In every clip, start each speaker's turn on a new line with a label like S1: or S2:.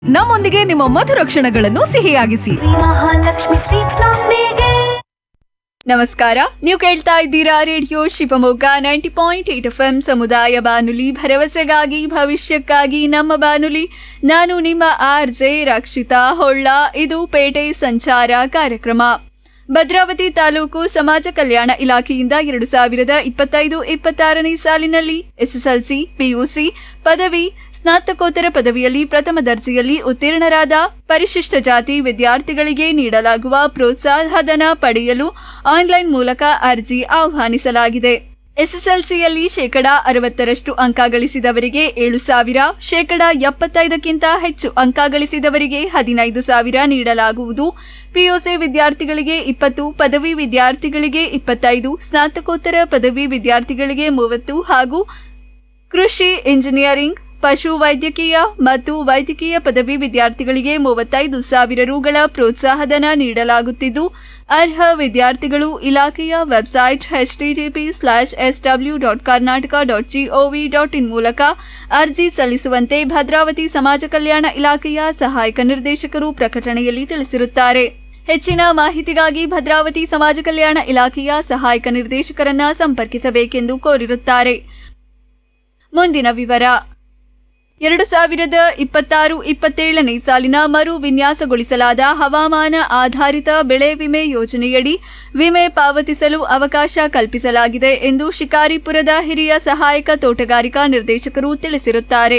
S1: ನಮ್ಮೊಂದಿಗೆ ನಿಮ್ಮ ಮಧುರ ಕ್ಷಣಗಳನ್ನು ಸಿಹಿಯಾಗಿಸಿ
S2: ಮಹಾಲಕ್ಷ್ಮಿ ಸ್ವೀಟ್ಸ್ ನೊಂದಿಗೆ
S3: ನಮಸ್ಕಾರ ನೀವು ಕೇಳ್ತಾ ಇದ್ದೀರಾ radio Shivamogga ninety point eight F M ಸಮುದಾಯ ಬಾನುಲಿ ಭರವಸೆಗಾಗಿ ಭವಿಷ್ಯಕ್ಕಾಗಿ ನಮ್ಮ ಬಾನುಲಿ ನಾನು ನಿಮ್ಮ ಆರ್ ಜೆ ರಕ್ಷಿತಾ ಹೊಳ್ಳ ಇದು ಪೇಟೆ ಸಂಚಾರ ಕಾರ್ಯಕ್ರಮ ಭದ್ರಾವತಿ ತಾಲೂಕು ಸಮಾಜ ಕಲ್ಯಾಣ ಇಲಾಖೆಯಿಂದ ಎರಡು ಸಾವಿರದ ಇಪ್ಪತ್ತೈದು ಇಪ್ಪತ್ತಾರನೇ ಸಾಲಿನಲ್ಲಿ ಎಸ್ಎಸ್ಎಲ್ಸಿ ಪಿಯುಸಿ ಪದವಿ ಸ್ನಾತಕೋತ್ತರ ಪದವಿಯಲ್ಲಿ ಪ್ರಥಮ ದರ್ಜೆಯಲ್ಲಿ ಉತ್ತೀರ್ಣರಾದ ಪರಿಶಿಷ್ಟ ಜಾತಿ ವಿದ್ಯಾರ್ಥಿಗಳಿಗೆ ನೀಡಲಾಗುವ ಪ್ರೋತ್ಸಾಹಧನ ಪಡೆಯಲು ಆನ್ಲೈನ್ ಮೂಲಕ ಅರ್ಜಿ ಆಹ್ವಾನಿಸಲಾಗಿದೆ ಎಸ್ಎಸ್ಎಲ್ಸಿಯಲ್ಲಿ ಶೇಕಡ ಅರವತ್ತರಷ್ಟು ಅಂಕ ಗಳಿಸಿದವರಿಗೆ ಏಳು ಸಾವಿರ ಶೇಕಡ ಎಪ್ಪತ್ತೈದಕ್ಕಿಂತ ಹೆಚ್ಚು ಅಂಕ ಗಳಿಸಿದವರಿಗೆ ಹದಿನೈದು ಸಾವಿರ ನೀಡಲಾಗುವುದು ಪಿಯುಸಿ ವಿದ್ಯಾರ್ಥಿಗಳಿಗೆ ಇಪ್ಪತ್ತು ಪದವಿ ವಿದ್ಯಾರ್ಥಿಗಳಿಗೆ ಇಪ್ಪತ್ತೈದು ಸ್ನಾತಕೋತ್ತರ ಪದವಿ ವಿದ್ಯಾರ್ಥಿಗಳಿಗೆ ಮೂವತ್ತು ಹಾಗೂ ಕೃಷಿ ಇಂಜಿನಿಯರಿಂಗ್ ಪಶು ವೈದ್ಯಕೀಯ ಮತ್ತು ವೈದ್ಯಕೀಯ ಪದವಿ ವಿದ್ಯಾರ್ಥಿಗಳಿಗೆ ಮೂವತ್ತೈದು ಸಾವಿರ ರುಗಳ ಪ್ರೋತ್ಸಾಹಧನ ನೀಡಲಾಗುತ್ತಿದ್ದು ಅರ್ಹ ವಿದ್ಯಾರ್ಥಿಗಳು ಇಲಾಖೆಯ website HTTP slash S W dot Karnataka dot G O V dot in ಮೂಲಕ ಅರ್ಜಿ ಸಲ್ಲಿಸುವಂತೆ ಭದ್ರಾವತಿ ಸಮಾಜ ಕಲ್ಯಾಣ ಇಲಾಖೆಯ ಸಹಾಯಕ ನಿರ್ದೇಶಕರು ಪ್ರಕಟಣೆಯಲ್ಲಿ ತಿಳಿಸಿರುತ್ತಾರೆ ಹೆಚ್ಚಿನ ಮಾಹಿತಿಗಾಗಿ ಭದ್ರಾವತಿ ಸಮಾಜ ಕಲ್ಯಾಣ ಇಲಾಖೆಯ ಸಹಾಯಕ ನಿರ್ದೇಶಕರನ್ನ ಸಂಪರ್ಕಿಸಬೇಕೆಂದು ಕೋರಿರುತ್ತಾರೆ ಮುಂದಿನ ವಿವರ ಎರಡು ಸಾವಿರದ ಇಪ್ಪತ್ತಾರು ಇಪ್ಪತ್ತೇಳನೇ ಸಾಲಿನ ಮರು ವಿನ್ಯಾಸಗೊಳಿಸಲಾದ ಹವಾಮಾನ ಆಧಾರಿತ ಬೆಳೆ ವಿಮೆ ಯೋಜನೆಯಡಿ ವಿಮೆ ಪಾವತಿಸಲು ಅವಕಾಶ ಕಲ್ಪಿಸಲಾಗಿದೆ ಎಂದು ಶಿಕಾರಿಪುರದ ಹಿರಿಯ ಸಹಾಯಕ ತೋಟಗಾರಿಕಾ ನಿರ್ದೇಶಕರು ತಿಳಿಸಿರುತ್ತಾರೆ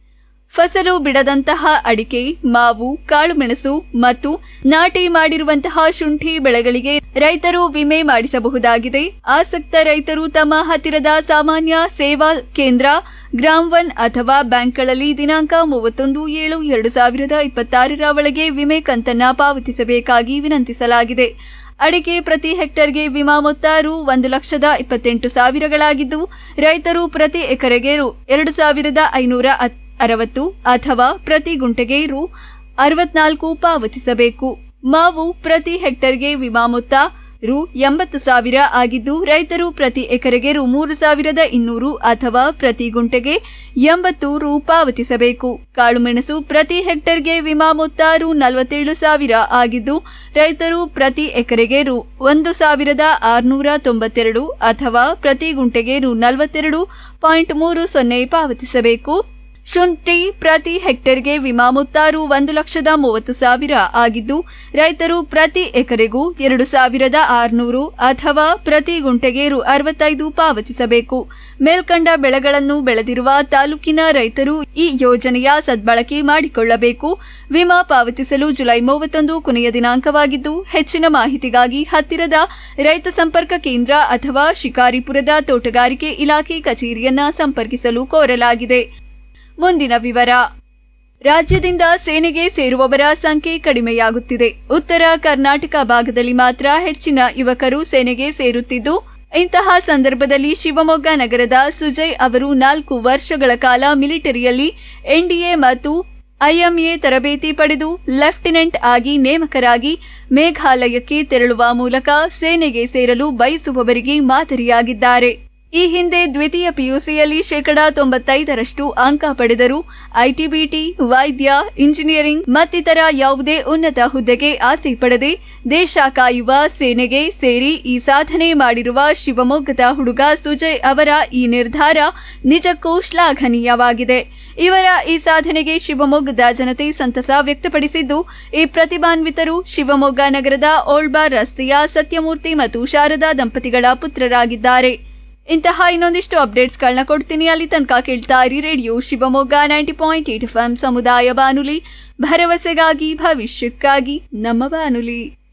S3: ಫಸಲು ಬಿಡದಂತಹ ಅಡಿಕೆ ಮಾವು ಕಾಳುಮೆಣಸು ಮತ್ತು ನಾಟಿ ಮಾಡಿರುವಂತಹ ಶುಂಠಿ ಬೆಳೆಗಳಿಗೆ ರೈತರು ವಿಮೆ ಮಾಡಿಸಬಹುದಾಗಿದೆ ಆಸಕ್ತ ರೈತರು ತಮ್ಮ ಹತ್ತಿರದ ಸಾಮಾನ್ಯ ಸೇವಾ ಕೇಂದ್ರ ಗ್ರಾಮ್ ಒನ್ ಅಥವಾ ಬ್ಯಾಂಕ್ಗಳಲ್ಲಿ ದಿನಾಂಕ ಮೂವತ್ತೊಂದು ಏಳು ಎರಡು ಸಾವಿರದ ಇಪ್ಪತ್ತಾರರ ಒಳಗೆ ವಿಮೆ ಕಂತನ್ನ ಪಾವತಿಸಬೇಕಾಗಿ ವಿನಂತಿಸಲಾಗಿದೆ ಅಡಿಕೆ ಪ್ರತಿ ಹೆಕ್ಟರ್ಗೆ ವಿಮಾ ಮೊತ್ತ ರು ಒಂದು ಲಕ್ಷದ ಇಪ್ಪತ್ತೆಂಟು ಸಾವಿರಗಳಾಗಿದ್ದು ರೈತರು ಪ್ರತಿ ಎಕರೆಗೆ ರು ಎರಡು ಸಾವಿರದ ಐನೂರ ಅತ್- ಅರವತ್ತು ಅಥವಾ ಪ್ರತಿ ಗುಂಟೆಗೆ ರು ಅರವತ್ನಾಲ್ಕು ಪಾವತಿಸಬೇಕು ಮಾವು ಪ್ರತಿ ಹೆಕ್ಟರ್ಗೆ ವಿಮಾ ಮೊತ್ತ ರು ಎಂಬತ್ತು ಸಾವಿರ ಆಗಿದ್ದು ರೈತರು ಪ್ರತಿ ಎಕರೆಗೆ ರು ಮೂರು ಸಾವಿರದ ಇನ್ನೂರು ಅಥವಾ ಪ್ರತಿ ಗುಂಟೆಗೆ ಎಂಬತ್ತು ರು ಪಾವತಿಸಬೇಕು ಕಾಳುಮೆಣಸು ಪ್ರತಿ ಹೆಕ್ಟರ್ಗೆ ವಿಮಾ ಮೊತ್ತ ರು ನಲವತ್ತೇಳು ಸಾವಿರ ಆಗಿದ್ದು ರೈತರು ಪ್ರತಿ ಎಕರೆಗೆ ರು ಒಂದು ಸಾವಿರದ ಆರುನೂರ ತೊಂಬತ್ತೆರಡು ಅಥವಾ ಪ್ರತಿ ಗುಂಟೆಗೆ ರು ನಲವತ್ತೆರಡು ಪಾಯಿಂಟ್ ಮೂರು ಸೊನ್ನೆ ಪಾವತಿಸಬೇಕು ಶುಂಠಿ ಪ್ರತಿ ಹೆಕ್ಟರ್ಗೆ ವಿಮಾ ಮೊತ್ತ ರು ಒಂದು ಲಕ್ಷದ ಮೂವತ್ತು ಸಾವಿರ ಆಗಿದ್ದು ರೈತರು ಪ್ರತಿ ಎಕರೆಗೂ ಎರಡು ಸಾವಿರದ ಆರುನೂರು ಅಥವಾ ಪ್ರತಿ ಗುಂಟೆಗೆ ರು ಅರವತ್ತೈದು ಪಾವತಿಸಬೇಕು ಮೇಲ್ಕಂಡ ಬೆಳೆಗಳನ್ನು ಬೆಳೆದಿರುವ ತಾಲೂಕಿನ ರೈತರು ಈ ಯೋಜನೆಯ ಸದ್ಬಳಕೆ ಮಾಡಿಕೊಳ್ಳಬೇಕು ವಿಮಾ ಪಾವತಿಸಲು ಜುಲೈ ಮೂವತ್ತೊಂದು ಕೊನೆಯ ದಿನಾಂಕವಾಗಿದ್ದು ಹೆಚ್ಚಿನ ಮಾಹಿತಿಗಾಗಿ ಹತ್ತಿರದ ರೈತ ಸಂಪರ್ಕ ಕೇಂದ್ರ ಅಥವಾ ಶಿಕಾರಿಪುರದ ತೋಟಗಾರಿಕೆ ಇಲಾಖೆ ಕಚೇರಿಯನ್ನ ಸಂಪರ್ಕಿಸಲು ಕೋರಲಾಗಿದೆ ಮುಂದಿನ ವಿವರ ರಾಜ್ಯದಿಂದ ಸೇನೆಗೆ ಸೇರುವವರ ಸಂಖ್ಯೆ ಕಡಿಮೆಯಾಗುತ್ತಿದೆ ಉತ್ತರ ಕರ್ನಾಟಕ ಭಾಗದಲ್ಲಿ ಮಾತ್ರ ಹೆಚ್ಚಿನ ಯುವಕರು ಸೇನೆಗೆ ಸೇರುತ್ತಿದ್ದು ಇಂತಹ ಸಂದರ್ಭದಲ್ಲಿ ಶಿವಮೊಗ್ಗ ನಗರದ ಸುಜಯ್ ಅವರು ನಾಲ್ಕು ವರ್ಷಗಳ ಕಾಲ ಮಿಲಿಟರಿಯಲ್ಲಿ ಎನ್ಡಿಎ ಮತ್ತು ಐಎಂಎ ತರಬೇತಿ ಪಡೆದು ಲೆಫ್ಟಿನೆಂಟ್ ಆಗಿ ನೇಮಕರಾಗಿ ಮೇಘಾಲಯಕ್ಕೆ ತೆರಳುವ ಮೂಲಕ ಸೇನೆಗೆ ಸೇರಲು ಬಯಸುವವರಿಗೆ ಮಾದರಿಯಾಗಿದ್ದಾರೆ ಈ ಹಿಂದೆ ದ್ವಿತೀಯ ಪಿಯುಸಿಯಲ್ಲಿ ಶೇಕಡಾ ತೊಂಬತ್ತೈದರಷ್ಟು ಅಂಕ ಪಡೆದರು ಐಟಿಬಿಟಿ ವೈದ್ಯ ಇಂಜಿನಿಯರಿಂಗ್ ಮತ್ತಿತರ ಯಾವುದೇ ಉನ್ನತ ಹುದ್ದೆಗೆ ಆಸೆ ಪಡೆದೆ ದೇಶ ಕಾಯುವ ಸೇನೆಗೆ ಸೇರಿ ಈ ಸಾಧನೆ ಮಾಡಿರುವ ಶಿವಮೊಗ್ಗದ ಹುಡುಗ ಸುಜಯ್ ಅವರ ಈ ನಿರ್ಧಾರ ನಿಜಕ್ಕೂ ಶ್ಲಾಘನೀಯವಾಗಿದೆ ಇವರ ಈ ಸಾಧನೆಗೆ ಶಿವಮೊಗ್ಗದ ಜನತೆ ಸಂತಸ ವ್ಯಕ್ತಪಡಿಸಿದ್ದು ಈ ಪ್ರತಿಭಾನ್ವಿತರು ಶಿವಮೊಗ್ಗ ನಗರದ ಓಲ್ಬಾರ್ ರಸ್ತೆಯ ಸತ್ಯಮೂರ್ತಿ ಮತ್ತು ಶಾರದಾ ದಂಪತಿಗಳ ಪುತ್ರರಾಗಿದ್ದಾರೆ ಇಂತಹ ಇನ್ನೊಂದಿಷ್ಟು ಅಪ್ಡೇಟ್ಸ್ಗಳನ್ನ ಕೊಡ್ತೀನಿ ಅಲ್ಲಿ ತನಕ ಕೇಳ್ತಾ ಇರಿ radio Shivamogga ninety point eight F ಸಮುದಾಯ ಬಾನುಲಿ ಭರವಸೆಗಾಗಿ ಭವಿಷ್ಯಕ್ಕಾಗಿ ನಮ್ಮ ಬಾನುಲಿ